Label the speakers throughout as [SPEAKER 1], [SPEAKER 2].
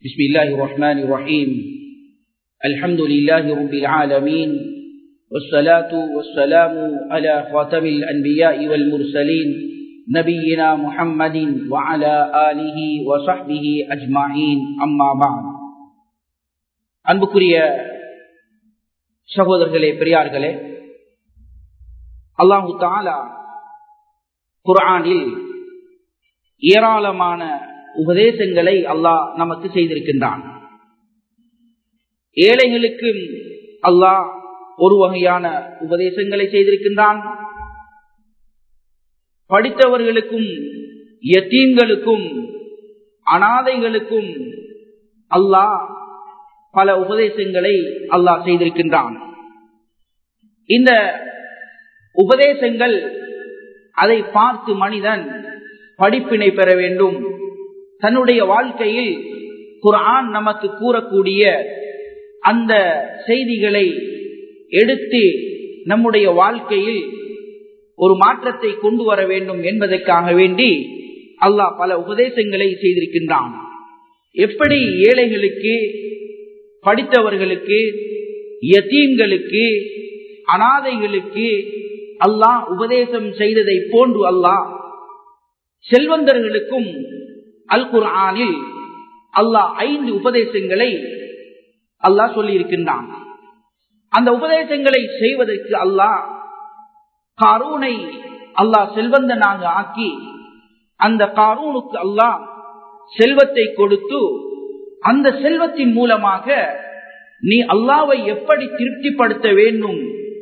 [SPEAKER 1] بسم الله الرحمن الرحيم الحمد لله رب العالمين والصلاة والسلام على خاتم الأنبياء والمرسلين نبينا محمد وعلى آله وصحبه أجمعين أما بعد அன்புக்குரிய சகோதரர்களே பெரியார்களே அல்லாஹு தாலா குரானில் ஏராளமான உபதேசங்களை அல்லாஹ் நமக்கு செய்திருக்கின்றான் ஏழைகளுக்கும் அல்லாஹ் ஒரு வகையான உபதேசங்களை செய்திருக்கின்றான் படித்தவர்களுக்கும் யத்தீன்களுக்கும் அனாதைகளுக்கும் அல்லாஹ் பல உபதேசங்களை அல்லாஹ் செய்திருக்கின்றான் இந்த உபதேசங்கள் அதை பார்த்து மனிதன் படிப்பினை பெற வேண்டும் தன்னுடைய வாழ்க்கையில் குரான் நமக்கு கூறக்கூடிய அந்த செய்திகளை எடுத்து நம்முடைய வாழ்க்கையில் ஒரு மாற்றத்தை கொண்டு வர வேண்டும் என்பதற்காக வேண்டி அல்லாஹ் பல உபதேசங்களை செய்திருக்கின்றான் எப்படி ஏழைகளுக்கு படித்தவர்களுக்கு யத்தீன்களுக்கு அனாதைகளுக்கு அல்லாஹ் உபதேசம் செய்ததை போன்று அல்லாஹ் செல்வந்தர்களுக்கும் அல் குர்ஆனில் அல்லாஹ் ஐந்து உபதேசங்களை அல்லாஹ் சொல்லி இருக்கின்றான் அந்த உபதேசங்களை செய்வதற்கு அல்லாஹ் காரூனை அல்லாஹ் செல்வந்தனாக ஆக்கி அந்த காரூனுக்கு அல்லாஹ் செல்வத்தை கொடுத்து அந்த செல்வத்தின் மூலமாக நீ அல்லாவை எப்படி திருப்திப்படுத்த வேண்டும்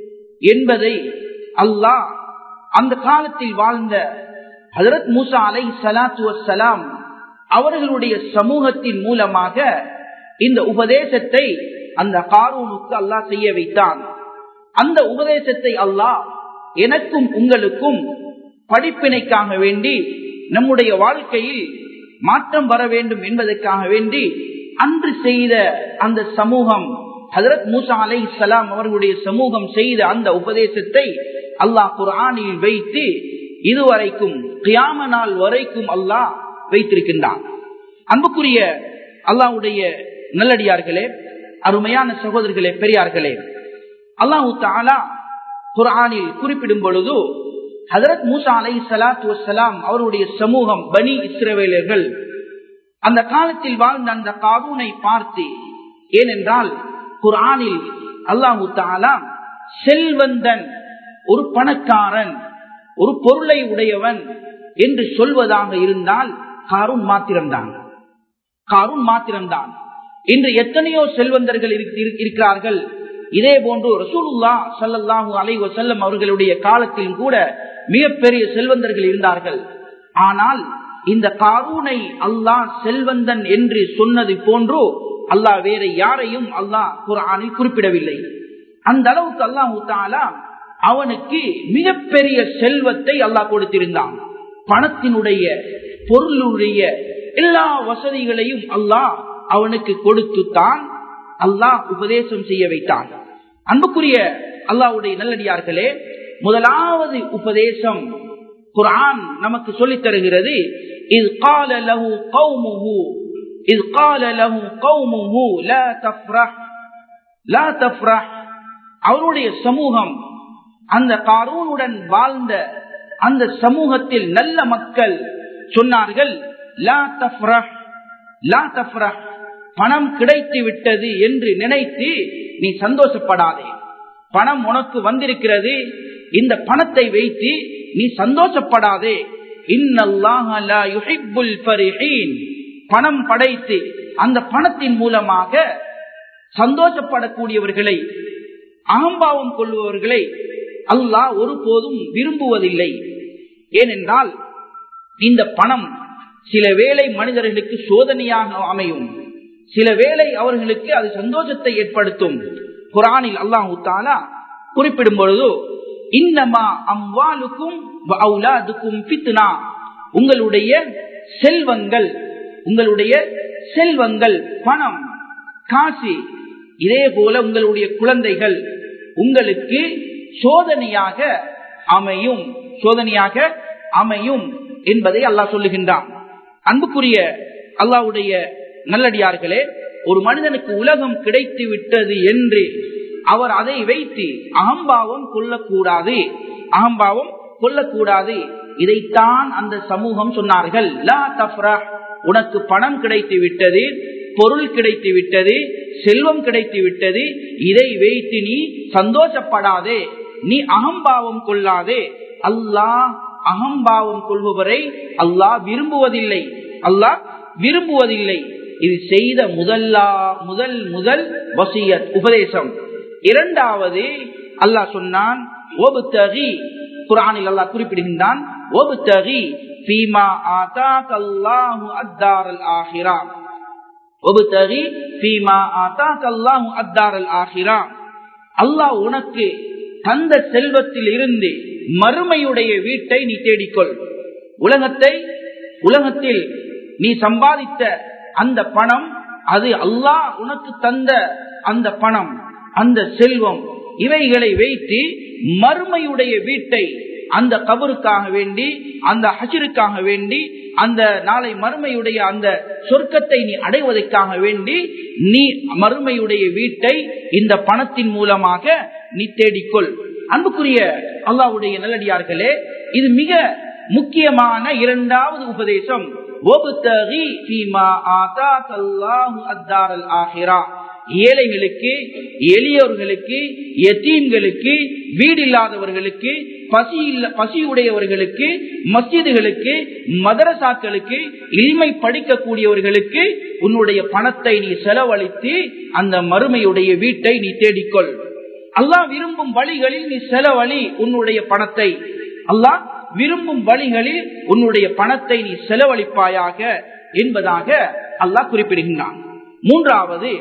[SPEAKER 1] என்பதை அல்லாஹ் அந்த காலத்தில் வாழ்ந்த ஹதரத் மூசா அலை சலாத்து வசலாம் அவர்களுடைய சமூகத்தின் மூலமாக இந்த உபதேசத்தை அந்த காரூனுக்கு அல்லாஹ் செய்ய வைத்தான் அந்த உபதேசத்தை அல்லாஹ் எனக்கும் உங்களுக்கும் படிப்பினைக்காக வேண்டி நம்முடைய வாழ்க்கையில் மாற்றம் வர வேண்டும் என்பதற்காக வேண்டி அன்று செய்த அந்த சமூகம் ஹதரத் மூசா அலை சலாம் அவர்களுடைய சமூகம் செய்த அந்த உபதேசத்தை அல்லாஹ் குரானில் வைத்து இதுவரைக்கும் கியாம நாள் வரைக்கும் அல்லாஹ் வைத்திருக்கின்றான் அன்புக்குரிய அல்லாஹுடைய நல்லடியார்களே அருமையான சகோதரர்களே பெரியார்களே அல்லாஹு தாலா குரானில் குறிப்பிடும் பொழுது ஹதரத் மூசா அலை சலாத்து வசலாம் அவருடைய சமூகம் பனி இஸ்ரவேலர்கள் அந்த காலத்தில் வாழ்ந்த அந்த காரூனை பார்த்து ஏனென்றால் குரானில் அல்லாஹு தாலா செல்வந்தன் ஒரு பணக்காரன் ஒரு பொருளை உடையவன் என்று சொல்வதாக இருந்தால் காரூன் மாத்திரம்தான் காரூன் மாத்திரம்தான் இன்று எத்தனையோ செல்வந்தர்கள் இருக்கிறார்கள் இதே போன்று ரசூலுல்லா சல்லாஹூ அலை வசல்லம் அவர்களுடைய காலத்திலும் கூட மிகப்பெரிய செல்வந்தர்கள் இருந்தார்கள் ஆனால் இந்த காரூனை அல்லாஹ் செல்வந்தன் என்று சொன்னது போன்றோ அல்லாஹ் வேற யாரையும் அல்லாஹ் குரானில் குறிப்பிடவில்லை அந்த அளவுக்கு அல்லாஹு தாலா அவனுக்கு மிகப்பெரிய செல்வத்தை அல்லாஹ் கொடுத்திருந்தான் பணத்தினுடைய பொருளுடைய எல்லா வசதிகளையும் அல்லாஹ் அவனுக்கு கொடுத்துத்தான் அல்லாஹ் உபதேசம் செய்ய வைத்தான் அன்புக்குரிய அல்லாவுடைய நல்லடியார்களே முதலாவது உபதேசம் குரான் நமக்கு சொல்லித் தருகிறது இது கால லஹு கௌமுஹு இது கால லஹு கௌமுஹு லா தஃப்ரஹ் லா தஃப்ரஹ் அவருடைய சமூகம் அந்த காரூனுடன் வாழ்ந்த அந்த சமூகத்தில் நல்ல மக்கள் சொன்னார்கள் லா தஃப்ரஹ் லா தஃப்ரஹ் பணம் கிடைத்து விட்டது என்று நினைத்து நீ சந்தோஷப்படாதே பணம் உனக்கு வந்திருக்கிறது இந்த பணத்தை வைத்து நீ சந்தோஷப்படாதே பணம் படைத்து அந்த பணத்தின் மூலமாக சந்தோஷப்படக்கூடியவர்களை அகம்பாவம் கொள்பவர்களை அல்லாஹ் ஒருபோதும் விரும்புவதில்லை ஏனென்றால் இந்த பணம் சில வேளை மனிதர்களுக்கு சோதனையாக அமையும் சில வேளை அவர்களுக்கு அது சந்தோஷத்தை ஏற்படுத்தும் குரானில் அல்லாஹு தாலா குறிப்பிடும் பொழுது இன்னமா அம்வாலுக்கும் அவுலாதுக்கும் பித்னா உங்களுடைய செல்வங்கள் உங்களுடைய செல்வங்கள் பணம் காசு இதே போல உங்களுடைய குழந்தைகள் உங்களுக்கு சோதனையாக அமையும் சோதனையாக அமையும் என்பதை அல்லாஹ் சொல்லுகின்றான் அன்புக்குரிய அல்லாவுடைய நல்லடியார்களே ஒரு மனிதனுக்கு உலகம் கிடைத்து விட்டது என்று அவர் அதை வைத்து அகம்பாவம் கொள்ளக்கூடாது அகம்பாவம் கொள்ளக்கூடாது இதைத்தான் அந்த சமூகம் சொன்னார்கள் லா தஃப்ரா உனக்கு பணம் கிடைத்து விட்டது பொருள் கிடைத்து விட்டது செல்வம் கிடைத்து விட்டது இதை வைத்து நீ சந்தோஷப்படாதே நீ அகம்பாவம் கொள்ளாதே அல்லாஹ் அகம்பாவம் கொள்பவரை அல்லாஹ் விரும்புவதில்லை அல்லாஹ் விரும்புவதில்லை இது செய்த முதல்லா முதல் முதல் வசியத் உபதேசம் இரண்டாவது அல்லாஹ் சொன்னான் குரானில் அல்லாஹ் குறிப்பிடுகின்றான் فيما آتاك الله الدار الآخرة وابتغي فيما آتاك الله الدار الآخرة அல்லாஹ் உனக்கு தந்த செல்வத்தில் இருந்து மறுமையுடைய வீட்டை நீ தேடிக்கொள் உலகத்தை உலகத்தில் நீ சம்பாதித்த அந்த பணம் அது அல்லாஹ் உனக்கு தந்த அந்த பணம் அந்த செல்வம் இவைகளை வைத்து மறுமையுடைய வீட்டை அந்த கபருக்காக வேண்டி அந்த ஹஜிருக்காக வேண்டி அந்த நாளை மறுமையுடைய அந்த சொர்க்கத்தை நீ அடைவதற்காக வேண்டி நீ மறுமையுடைய வீட்டை இந்த பணத்தின் மூலமாக நீ தேடிக்கொள் அன்புக்குரிய அல்லாவுடைய நல்லடியார்களே இது மிக முக்கியமான இரண்டாவது உபதேசம் ஏழைகளுக்கு எளியோர்களுக்கு எத்தீம்களுக்கு வீடு இல்லாதவர்களுக்கு பசி பசியுடையவர்களுக்கு மஸ்ஜிதுகளுக்கு மதரசாக்களுக்கு இல்மை படிக்கக்கூடியவர்களுக்கு உன்னுடைய பணத்தை நீ செலவழித்து அந்த மறுமையுடைய வீட்டை நீ தேடிக்கொள் அல்லாஹ் விரும்பும் வழிகளில் நீ செலவழி உன்னுடைய பணத்தை அல்லாஹ் விரும்பும் வழிகளில் உன்னுடைய பணத்தை நீ செலவழிப்பாயாக என்பதாக அல்லாஹ் குறிப்பிடுகின்றான் மூன்றாவது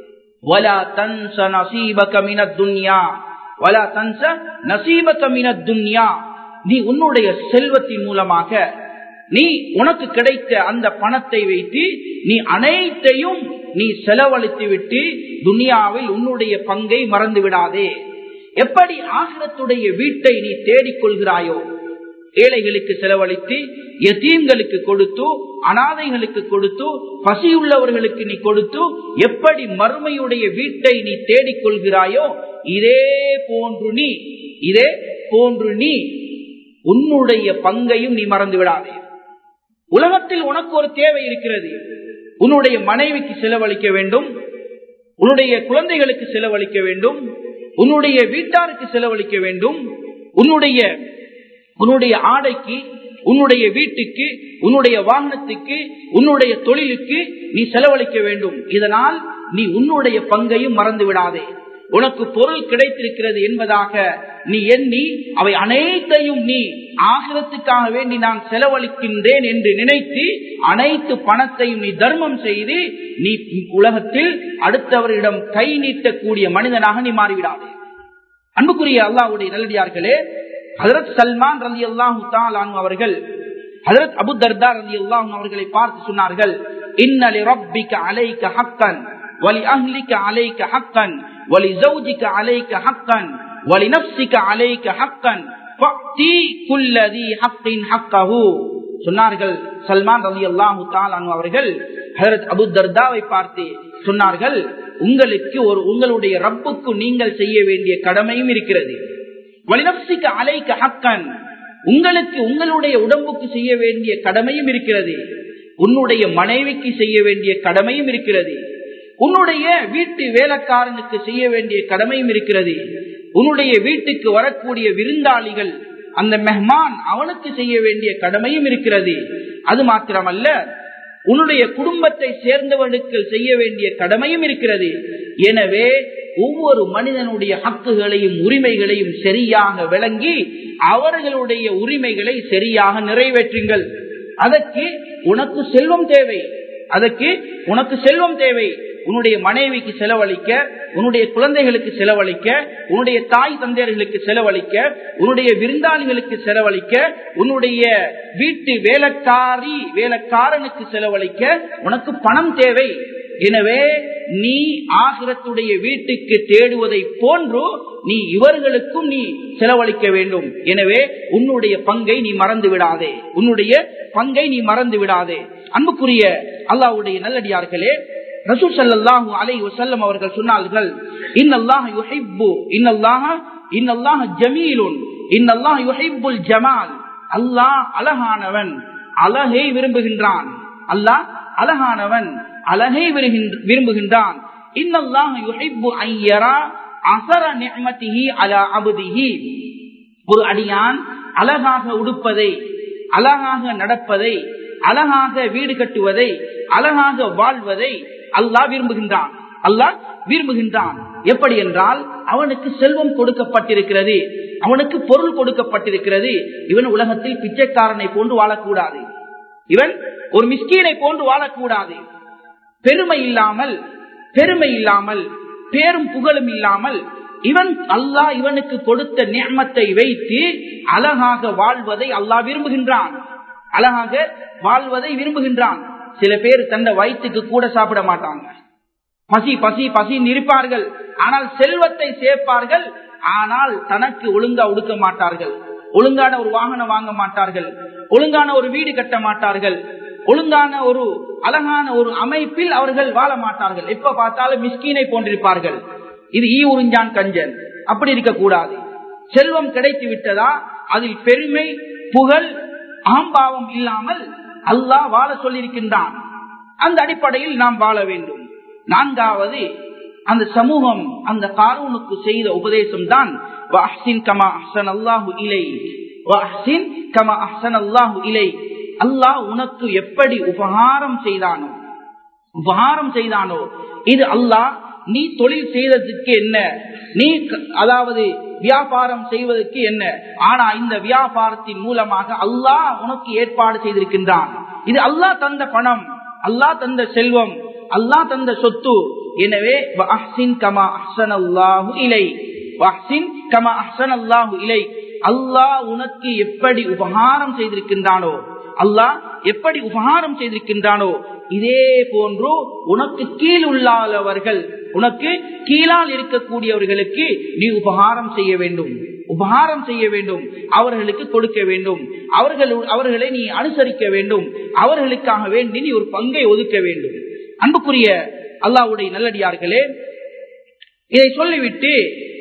[SPEAKER 1] வலா தன்ச நசீபக மினத் துன்யா வலா தன்ச நசீபக மினத் துன்யா நீ உன்னுடைய செல்வத்தின் மூலமாக நீ உனக்கு கிடைத்த அந்த பணத்தை வைத்து நீ அனைத்தையும் நீ செலவழித்து விட்டு துனியாவில் உன்னுடைய பங்கை மறந்து விடாதே எப்படி ஆகிரத்துடைய வீட்டை நீ தேடிக்கொள்கிறாயோ ஏழைகளுக்கு செலவழித்து எத்தீம்களுக்கு கொடுத்து அனாதைகளுக்கு கொடுத்து பசியுள்ளவர்களுக்கு நீ கொடுத்து எப்படி மறுமையுடைய வீட்டை நீ தேடிக்கொள்கிறாயோ இதே போன்று நீ இதே போன்று நீ உன்னுடைய பங்கையும் நீ மறந்து விடாதே உலகத்தில் உனக்கு ஒரு தேவை இருக்கிறது உன்னுடைய மனைவிக்கு செலவழிக்க வேண்டும் உன்னுடைய குழந்தைகளுக்கு செலவழிக்க வேண்டும் உன்னுடைய வீட்டாருக்கு செலவழிக்க வேண்டும் உன்னுடைய உன்னுடைய ஆடைக்கு உன்னுடைய வீட்டுக்கு உன்னுடைய வாகனத்துக்கு உன்னுடைய தொழிலுக்கு நீ செலவழிக்க வேண்டும் இதனால் நீ உன்னுடைய பங்கையும் மறந்து விடாதே உனக்கு பொருள் கிடைத்திருக்கிறது என்பதாக நீ எண்ணி அவை அனைத்தையும் நீ ஆகிரத்துக்காக வேண்டி நான் செலவழிக்கின்றேன் என்று நினைத்து அனைத்து பணத்தையும் நீ தர்மம் செய்து நீ உலகத்தில் அடுத்தவரிடம் கை நீட்டக்கூடிய மனிதனாக நீ மாறிவிடாதே அன்புக்குரிய அல்லாவுடைய நல்லடியார்களே ஹதரத் சல்மான் ரலி அல்லாஹு அவர்கள் ஹதரத் அபு தர்தா ரலி அல்லாஹு அவர்களை பார்த்து சொன்னார்கள் இன்னலி ரப்பிக்க அலைக்க ஹக்கன் வலி அஹ்லிக்க அலைக்க ஹக்கன் வலி ஜௌஜிக்க அலைக்க ஹக்கன் வலி நப்சிக்க அலைக்க ஹக்கன் ஃபஅதி குல்லதி ஹக்கின் ஹக்கஹு சொன்னார்கள் சல்மான் ரலி அல்லாஹு தாலானு அவர்கள் ஹதரத் அபு தர்தாவை பார்த்து சொன்னார்கள் உங்களுக்கு ஒரு உங்களுடைய ரப்புக்கு நீங்கள் செய்ய வேண்டிய கடமையும் இருக்கிறது வலினப்சிக்க அலைக்க ஹக்கன் உங்களுக்கு உங்களுடைய உடம்புக்கு செய்ய வேண்டிய கடமையும் இருக்கிறது உன்னுடைய மனைவிக்கு செய்ய வேண்டிய கடமையும் இருக்கிறது உன்னுடைய வீட்டு வேலைக்காரனுக்கு செய்ய வேண்டிய கடமையும் இருக்கிறது உன்னுடைய வீட்டுக்கு வரக்கூடிய விருந்தாளிகள் அந்த மெஹ்மான் அவனுக்கு செய்ய வேண்டிய கடமையும் இருக்கிறது அது மாத்திரமல்ல உன்னுடைய குடும்பத்தை சேர்ந்தவனுக்கு செய்ய வேண்டிய கடமையும் இருக்கிறது எனவே ஒவ்வொரு மனிதனுடைய ஹக்குகளையும் உரிமைகளையும் சரியாக விளங்கி அவர்களுடைய உரிமைகளை சரியாக நிறைவேற்றுங்கள் அதற்கு உனக்கு செல்வம் தேவை அதற்கு உனக்கு செல்வம் தேவை உன்னுடைய மனைவிக்கு செலவழிக்க உன்னுடைய குழந்தைகளுக்கு செலவழிக்க உன்னுடைய தாய் தந்தையர்களுக்கு செலவழிக்க உன்னுடைய விருந்தாளிகளுக்கு செலவழிக்க உன்னுடைய வீட்டு வேலைக்காரி வேலைக்காரனுக்கு செலவழிக்க உனக்கு பணம் தேவை எனவே நீ ஆகிரத்துடைய வீட்டுக்கு தேடுவதை போன்று நீ இவர்களுக்கும் நீ செலவழிக்க வேண்டும் எனவே உன்னுடைய பங்கை நீ மறந்து விடாதே உன்னுடைய பங்கை நீ மறந்து விடாதே அன்புக்குரிய அல்லாஹ்வுடைய நல்லடியார்களே ரசூல் ஸல்லல்லாஹு அலைஹி வஸல்லம் அவர்கள் சொன்னார்கள் இன்னல்லாஹ யுஹிப்பு இன்னல்லாஹ இன்னல்லாஹ ஜமீலுன் இன்னல்லாஹ யுஹிப்புல் ஜமால் அல்லாஹ் அழகானவன் அழகை விரும்புகின்றான் அல்லாஹ் அழகானவன் அழகை விருகின்ற- விரும்புகின்றான் இன்னல்லாஹ யுஹிப்பு ஐயரா அசர நிஅமதிஹி அலா அப்திஹி ஒரு அடியான் அழகாக உடுப்பதை அழகாக நடப்பதை அழகாக வீடு கட்டுவதை அழகாக வாழ்வதை அல்லாஹ் விரும்புகின்றான் அல்லாஹ் விரும்புகின்றான் எப்படி என்றால் அவனுக்கு செல்வம் கொடுக்கப்பட்டிருக்கிறது அவனுக்கு பொருள் கொடுக்கப்பட்டிருக்கிறது இவன் உலகத்தில் பிச்சைக்காரனை போன்று வாழக்கூடாது இவன் ஒரு மிஸ்கீனை போன்று வாழக்கூடாது பெருமை இல்லாமல் பெருமை இல்லாமல் பேரும் புகழும் இல்லாமல் இவன் அல்லாஹ் இவனுக்கு கொடுத்த நியமத்தை வைத்து அழகாக வாழ்வதை அல்லாஹ் விரும்புகின்றான் அழகாக வாழ்வதை விரும்புகின்றான் சில பேர் தந்த வயிற்றுக்கு கூட சாப்பிட மாட்டாங்க பசி பசி பசி இருப்பார்கள் ஆனால் செல்வத்தை சேர்ப்பார்கள் ஆனால் தனக்கு ஒழுங்கா ஒடுக்க மாட்டார்கள் ஒழுங்கான ஒரு வாகனம் வாங்க மாட்டார்கள் ஒழுங்கான ஒரு வீடு கட்ட மாட்டார்கள் ஒழுங்கான ஒரு அழகான ஒரு அமைப்பில் அவர்கள் வாழ மாட்டார்கள் எப்ப பார்த்தாலும் மிஸ்கீனை போன்றிருப்பார்கள் இது ஈ உறிஞ்சான் கஞ்சன் அப்படி இருக்கக்கூடாது செல்வம் கிடைத்து விட்டதா அதில் பெருமை புகழ் அகம்பாவம் இல்லாமல் அல்லாஹ் வாழ சொல்லியிருக்கின்றான் அந்த அடிப்படையில் நாம் வாழ வேண்டும் நான்காவது அந்த சமூகம் அந்த காரூனுக்கு செய்த உபதேசம் தான் கமா அஹ்சன் அல்லாஹு இலை கமா அஹ்சன் அல்லாஹு இலை அல்லாஹ் உனக்கு எப்படி உபகாரம் செய்தானோ உபகாரம் செய்தானோ இது அல்லாஹ் நீ தொழில் செய்ததுக்கு என்ன நீ க- அதாவது வியாபாரம் செய்வதற்கு என்ன ஆனா இந்த வியாபாரத்தின் மூலமாக அல்லாஹ் உனக்கு ஏற்பாடு செய்திருக்கின்றான் இது அல்லாஹ் தந்த பணம் அல்லாஹ் தந்த செல்வம் அல்லாஹ் தந்த சொத்து எனவே வஅஹ்சின் கமா அஹ்ஸனல்லாஹு இலை வஅஹ்சின் கமா அஹ்ஸனல்லாஹு இலை அல்லாஹ் உனக்கு எப்படி உபகாரம் செய்திருக்கின்றானோ அல்லாஹ் எப்படி உபகாரம் செய்திருக்கின்றானோ இதே போன்று உனக்கு கீழ் உள்ளவர்கள் உனக்கு கீழால் இருக்கக்கூடியவர்களுக்கு நீ உபகாரம் செய்ய வேண்டும் உபகாரம் செய்ய வேண்டும் அவர்களுக்கு கொடுக்க வேண்டும் அவர்கள் அவர்களை நீ அனுசரிக்க வேண்டும் அவர்களுக்காக வேண்டி நீ ஒரு பங்கை ஒதுக்க வேண்டும் அன்புக்குரிய அல்லாஹ்வுடைய நல்லடியார்களே இதை சொல்லிவிட்டு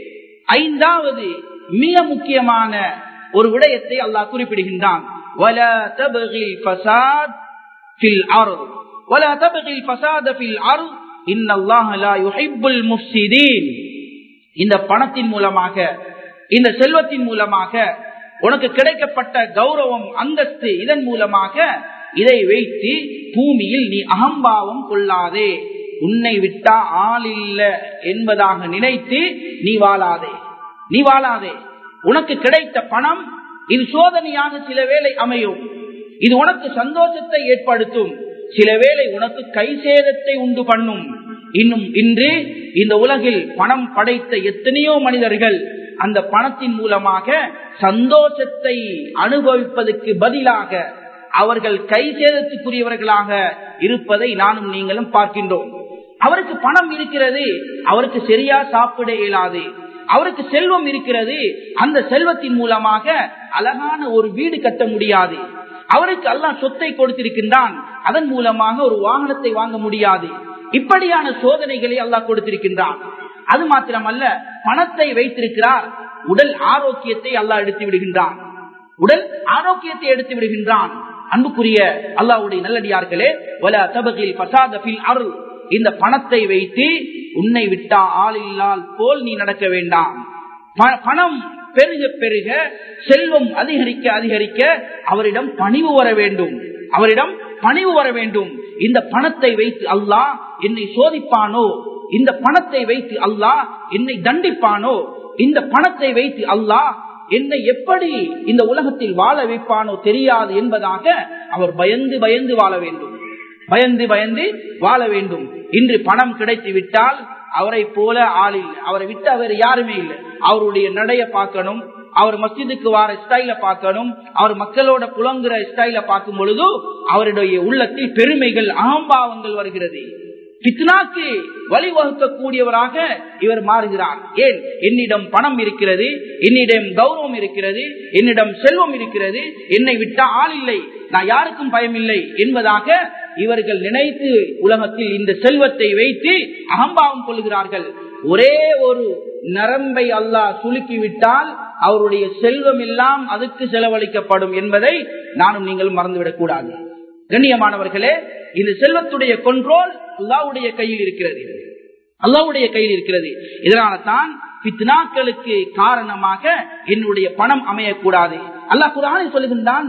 [SPEAKER 1] ஐந்தாவது மிக முக்கியமான ஒரு விடயத்தை அல்லாஹ் குறிப்பிடுகின்றான் وَلَا تَبْغِ الْفَسَادَ فِي الْأَرْضِ وَلَا تَبْغِ الْفَسَادَ فِي الْأَرْضِ إِنَّ اللَّهَ لَا يُحِبُّ الْمُفْسِدِينَ இந்த பணத்தின் மூலமாக இந்த செல்வத்தின் மூலமாக உனக்கு கிடைக்கப்பட்ட கௌரவம் அந்தஸ்து இதன் மூலமாக இதை வைத்து பூமியில் நீ அகம்பாவம் கொள்ளாதே உன்னை விட்டா ஆள் இல்ல என்பதாக நினைத்து நீ வாழாதே நீ வாழாதே உனக்கு கிடைத்த பணம் இது சோதனையாக சில வேளை அமையும் இது உனக்கு சந்தோஷத்தை ஏற்படுத்தும் சில வேளை உனக்கு கை சேதத்தை உண்டு பண்ணும் இன்னும் இன்று இந்த உலகில் பணம் படைத்த எத்தனையோ மனிதர்கள் அந்த பணத்தின் மூலமாக சந்தோஷத்தை அனுபவிப்பதற்கு பதிலாக அவர்கள் கை சேதத்துக்குரியவர்களாக இருப்பதை நானும் நீங்களும் பார்க்கின்றோம் அவருக்கு பணம் இருக்கிறது அவருக்கு சரியா சாப்பிட இயலாது அவருக்கு செல்வம் இருக்கிறது அந்த செல்வத்தின் மூலமாக அழகான ஒரு வீடு கட்ட முடியாது அவருக்கு அல்லாஹ் சொத்தை கொடுத்திருக்கின்றான் அதன் மூலமாக ஒரு வாகனத்தை வாங்க முடியாது இப்படியான சோதனைகளை அல்லாஹ் கொடுத்திருக்கின்றான் அது மாத்திரமல்ல பணத்தை வைத்திருக்கிறார் உடல் ஆரோக்கியத்தை அல்லாஹ் எடுத்து விடுகின்றான் உடல் ஆரோக்கியத்தை எடுத்து விடுகின்றான் அன்புக்குரிய அல்லாஹ்வுடைய நல்லடியார்களே வல தபகில் பசாத பில் அருள் இந்த பணத்தை வைத்து உன்னை விட்டா ஆள் இல்லால் போல் நீ நடக்க வேண்டாம் ப- பணம் பெருக பெருக செல்வம் அதிகரிக்க அதிகரிக்க அவரிடம் பணிவு வர வேண்டும் அவரிடம் பணிவு வர வேண்டும் இந்த பணத்தை வைத்து அல்லாஹ் என்னை சோதிப்பானோ இந்த பணத்தை வைத்து அல்லாஹ் என்னை தண்டிப்பானோ இந்த பணத்தை வைத்து அல்லாஹ் என்னை எப்படி இந்த உலகத்தில் வாழ வைப்பானோ தெரியாது என்பதாக அவர் பயந்து பயந்து வாழ வேண்டும் பயந்து பயந்து வாழ வேண்டும் இன்று பணம் கிடைத்து விட்டால் அவரை போல ஆள் இல்லை அவரை விட்டு அவர் யாருமே இல்லை அவருடைய நடைய பார்க்கணும் அவர் மஸ்ஜிதுக்கு வார ஸ்டைல பார்க்கணும் அவர் மக்களோட புலங்குற ஸ்டைல பார்க்கும் பொழுது அவருடைய உள்ளத்தில் பெருமைகள் அகம்பாவங்கள் வருகிறது பித்னாக்கு வழிவகுக்கக்கூடியவராக இவர் மாறுகிறார் ஏன் என்னிடம் பணம் இருக்கிறது என்னிடம் கௌரவம் இருக்கிறது என்னிடம் செல்வம் இருக்கிறது என்னை விட்டா ஆள் இல்லை நான் யாருக்கும் பயமில்லை என்பதாக இவர்கள் நினைத்து உலகத்தில் இந்த செல்வத்தை வைத்து அகம்பாவம் கொள்கிறார்கள் ஒரே ஒரு நரம்பை அல்லாஹ் சுலுக்கிவிட்டால் அவருடைய செல்வம் எல்லாம் அதுக்கு செலவழிக்கப்படும் என்பதை நானும் நீங்கள் மறந்துவிடக் கூடாது கண்ணியமானவர்களே இந்த செல்வத்துடைய கொன்றோல் அல்லாவுடைய கையில் இருக்கிறது அல்லாவுடைய கையில் இருக்கிறது இதனால தான் பித்னாக்களுக்கு காரணமாக என்னுடைய பணம் அமையக்கூடாது அல்லாஹ் குரானை சொல்லுகின்றான்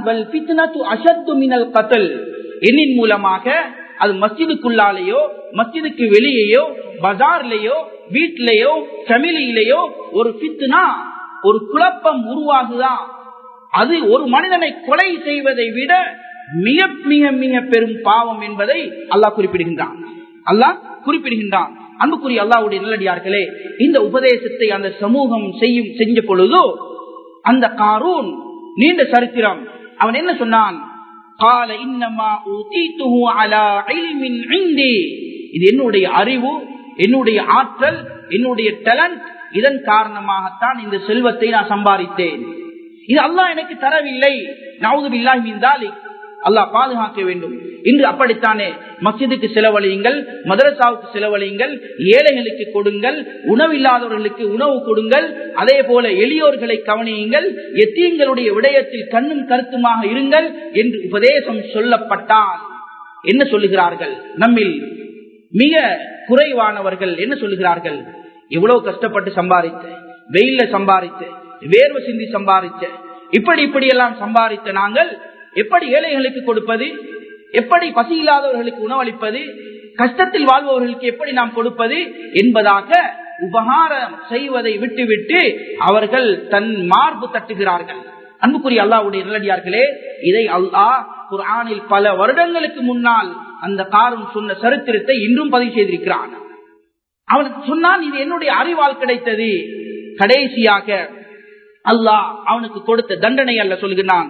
[SPEAKER 1] எண்ணின் மூலமாக அது மஸ்ஜிதுக்குள்ளாலேயோ மஸ்ஜிதுக்கு வெளியேயோ பஜார்லயோ வீட்டிலேயோ ஃபெமிலியிலேயோ ஒரு பித்னா ஒரு குழப்பம் உருவாகுதா அது ஒரு மனிதனை கொலை செய்வதை விட மிக மிக மிக பெரும் பாவம் என்பதை அல்லாஹ் குறிப்பிடுகின்றான் அல்லாஹ் குறிப்பிடுகின்றான் அன்புக்குரிய அல்லாவுடைய நல்லடியார்களே இந்த உபதேசத்தை அந்த சமூகம் செய்யும் செஞ்ச பொழுதோ அந்த காரூன் நீண்ட சரித்திரம் அவன் என்ன சொன்னான் கால இன்னமா ஊதீத்துஹு அலா இல்மின் இந்தி இது என்னுடைய அறிவு என்னுடைய ஆற்றல் என்னுடைய டேலண்ட் இதன் காரணமாகத்தான் இந்த செல்வத்தை நான் சம்பாதித்தேன் இது அல்லாஹ் எனக்கு தரவில்லை நவுது பில்லாஹி மின் தாலிக் அல்லாஹ் பாதுகாக்க வேண்டும் இன்று அப்படித்தானே மஸ்ஜிதுக்கு செலவழியுங்கள் மதரசாவுக்கு செலவழியுங்கள் ஏழைகளுக்கு கொடுங்கள் உணவில்லாதவர்களுக்கு உணவு கொடுங்கள் அதே போல எளியோர்களை கவனியுங்கள் எத்தீங்களுடைய விடயத்தில் கண்ணும் கருத்துமாக இருங்கள் என்று உபதேசம் சொல்லப்பட்டால் என்ன சொல்லுகிறார்கள் நம்மில் மிக குறைவானவர்கள் என்ன சொல்லுகிறார்கள் எவ்வளவு கஷ்டப்பட்டு சம்பாதித்த வெயில்ல சம்பாதித்த வேர்வை சிந்தி சம்பாதித்த இப்படி இப்படி எல்லாம் சம்பாதித்த நாங்கள் எப்படி ஏழைகளுக்கு கொடுப்பது எப்படி பசி இல்லாதவர்களுக்கு உணவளிப்பது கஷ்டத்தில் வாழ்பவர்களுக்கு எப்படி நாம் கொடுப்பது என்பதாக உபகாரம் செய்வதை விட்டுவிட்டு அவர்கள் தன் மார்பு தட்டுகிறார்கள் அன்புக்குரிய அல்லாவுடைய நல்லடியார்களே இதை அல்லாஹ் குரானில் பல வருடங்களுக்கு முன்னால் அந்த காரும் சொன்ன சரித்திரத்தை இன்றும் பதிவு செய்திருக்கிறான் அவனுக்கு சொன்னான் இது என்னுடைய அறிவால் கிடைத்தது கடைசியாக அல்லாஹ் அவனுக்கு கொடுத்த தண்டனை அல்ல சொல்கிறான்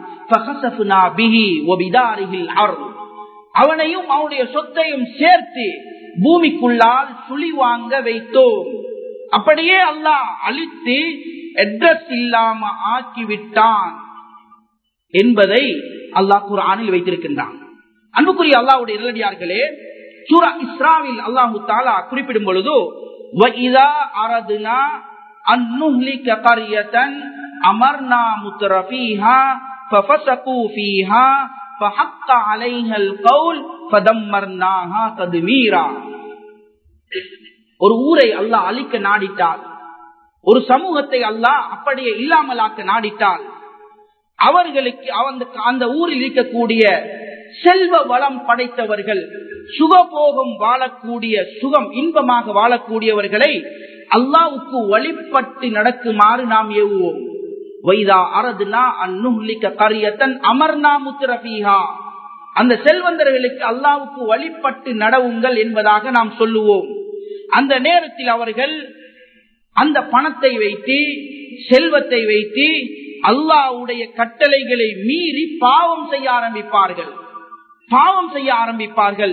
[SPEAKER 1] அவனையும் அவனுடைய சொத்தையும் சேர்த்து பூமிக்குள்ளால் சுழி வாங்க வைத்தோம் அப்படியே அல்லாஹ் அழித்து அட்ரஸ் இல்லாம ஆக்கிவிட்டான் என்பதை அல்லாஹ் குரானில் வைத்திருக்கின்றான் அன்புக்குரிய அல்லாவுடைய இரடியார்களே சூரா இஸ்ராவில் அல்லாஹு தாலா குறிப்பிடும் பொழுது அமர்னா முத்தரபீஹா ففسقوا فيها فحق عليها القول فدمرناها تدميرا ஒரு ஊரை அல்லாஹ் அழிக்க நாடிட்டால் ஒரு சமூகத்தை அல்லாஹ் அப்படியே இல்லாமலாக்க நாடிட்டால் அவர்களுக்கு அந்த ஊரில் இருக்கக்கூடிய செல்வ வளம் படைத்தவர்கள் சுகபோகம் வாழக்கூடிய சுகம் இன்பமாக வாழக்கூடியவர்களை அல்லாவுக்கு வழிபட்டு நடக்குமாறு நாம் ஏவுவோம் வைதா அரதுனா அந்நுலிக்க கரியத்தன் அமர்னா முத்திரபீஹா அந்த செல்வந்தர்களுக்கு அல்லாவுக்கு வழிபட்டு நடவுங்கள் என்பதாக நாம் சொல்லுவோம் அந்த நேரத்தில் அவர்கள் அந்த பணத்தை வைத்து செல்வத்தை வைத்து அல்லாவுடைய கட்டளைகளை மீறி பாவம் செய்ய ஆரம்பிப்பார்கள் பாவம் செய்ய ஆரம்பிப்பார்கள்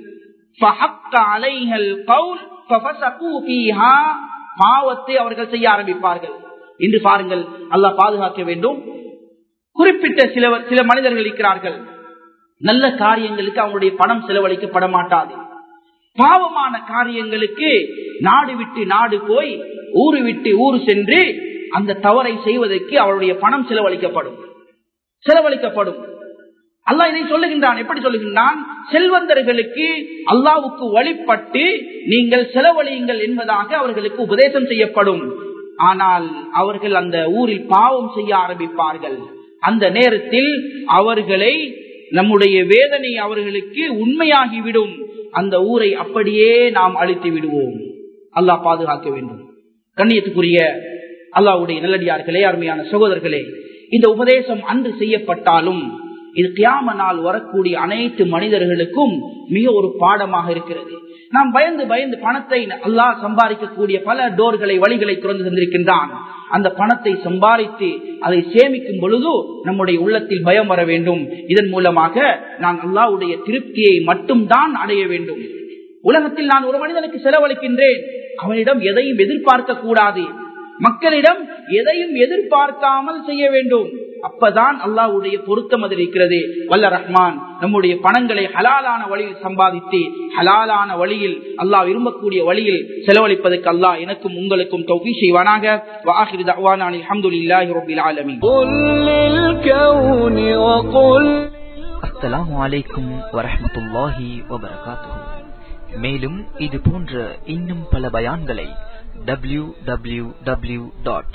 [SPEAKER 1] பாவத்தை அவர்கள் செய்ய ஆரம்பிப்பார்கள் என்று பாருங்கள் அல்லாஹ் பாதுகாக்க வேண்டும் குறிப்பிட்ட சில சில மனிதர்கள் இருக்கிறார்கள் நல்ல காரியங்களுக்கு அவங்களுடைய பணம் செலவழிக்கப்பட மாட்டாது பாவமான காரியங்களுக்கு நாடு விட்டு நாடு போய் ஊரு விட்டு ஊரு சென்று அந்த தவறை செய்வதற்கு அவருடைய பணம் செலவழிக்கப்படும் செலவழிக்கப்படும் அல்லாஹ் இதை சொல்லுகின்றான் எப்படி சொல்லுகின்றான் செல்வந்தர்களுக்கு அல்லாவுக்கு வழிபட்டு நீங்கள் செலவழியுங்கள் என்பதாக அவர்களுக்கு உபதேசம் செய்யப்படும் ஆனால் அவர்கள் அந்த ஊரில் பாவம் செய்ய ஆரம்பிப்பார்கள் அந்த நேரத்தில் அவர்களை நம்முடைய வேதனை அவர்களுக்கு உண்மையாகிவிடும் அந்த ஊரை அப்படியே நாம் அழித்து விடுவோம் அல்லாஹ் பாதுகாக்க வேண்டும் கண்ணியத்துக்குரிய அல்லாவுடைய நல்லடியார்களே அருமையான சகோதரர்களே இந்த உபதேசம் அன்று செய்யப்பட்டாலும் இது கியாம நாள் வரக்கூடிய அனைத்து மனிதர்களுக்கும் மிக ஒரு பாடமாக இருக்கிறது நாம் பயந்து பயந்து பணத்தை அல்லாஹ் சம்பாதிக்கக்கூடிய பல டோர்களை வழிகளை திறந்து தந்திருக்கின்றான் அந்த பணத்தை சம்பாதித்து அதை சேமிக்கும் பொழுது நம்முடைய உள்ளத்தில் பயம் வர வேண்டும் இதன் மூலமாக நான் அல்லாவுடைய திருப்தியை மட்டும்தான் அடைய வேண்டும் உலகத்தில் நான் ஒரு மனிதனுக்கு செலவழிக்கின்றேன் அவனிடம் எதையும் எதிர்பார்க்க கூடாது மக்களிடம் எதையும் எதிர்பார்க்காமல் செய்ய வேண்டும் அப்பதான் அல்லாஹ்வுடைய பொருத்தம் அதில் இருக்கிறது வல்ல ரஹ்மான் நம்முடைய பணங்களை ஹலாலான வழியில் சம்பாதித்து ஹலாலான வழியில் அல்லாஹ் விரும்பக்கூடிய வழியில் செலவழிப்பதற்கு அல்லாஹ் எனக்கும் உங்களுக்கும் தௌஃபீ செய்வானாக வாஹிர் தஅவானா அல்ஹம்துலில்லாஹி ரப்பில் ஆலமீன்
[SPEAKER 2] قل للكون وقل
[SPEAKER 3] அஸ்ஸலாமு அலைக்கும் வரஹ்மத்துல்லாஹி வபரகாத்துஹு மேலும் இது போன்ற இன்னும் பல பயான்களை டபிள்யூ டபிள்யூ டபிள்யூ டாட்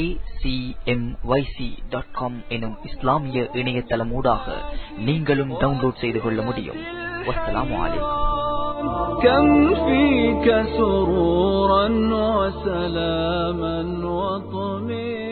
[SPEAKER 3] எனும் இஸ்லாமிய இணையதளமூடாக நீங்களும் டவுன்லோட் செய்து கொள்ள முடியும் வஸ்ஸலாமு அலைக்கும்
[SPEAKER 2] كم فيك سرورا وسلاما وطمئنا